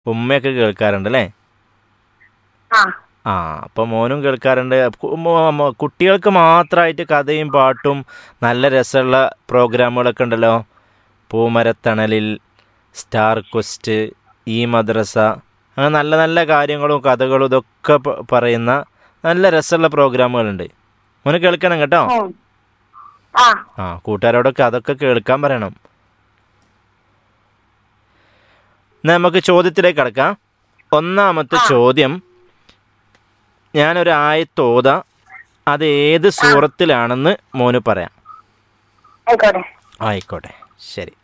ഉമ്മയൊക്കെ കേൾക്കാറുണ്ട് അല്ലേ ആ ആ അപ്പോൾ മോനും കേൾക്കാറുണ്ട് കു- മോ- മോ- കുട്ടികൾക്ക് മാത്രമായിട്ട് കഥയും പാട്ടും നല്ല രസമുള്ള പ്രോഗ്രാമുകളൊക്കെ ഉണ്ടല്ലോ പൂമരത്തണലിൽ സ്റ്റാർ ക്വസ്റ്റ് ഈ മദ്രസ അങ്ങനെ നല്ല നല്ല കാര്യങ്ങളും കഥകളും ഇതൊക്കെ പ- പറയുന്ന നല്ല രസമുള്ള പ്രോഗ്രാമുകളുണ്ട് മോന് കേൾക്കണം കേട്ടോ ഉം. ആ ആ കൂട്ടുകാരോടൊക്കെ അതൊക്കെ കേൾക്കാൻ പറയണം എന്നാ നമുക്ക് ചോദ്യത്തിലേക്ക് കടക്കാം ഒന്നാമത്തെ ചോദ്യം ഞാനൊരു ആയത്തോത അത് ഏത് സൂറത്തിലാണെന്ന് മോന് പറയാം ആയിക്കോട്ടെ ആയിക്കോട്ടെ ശരി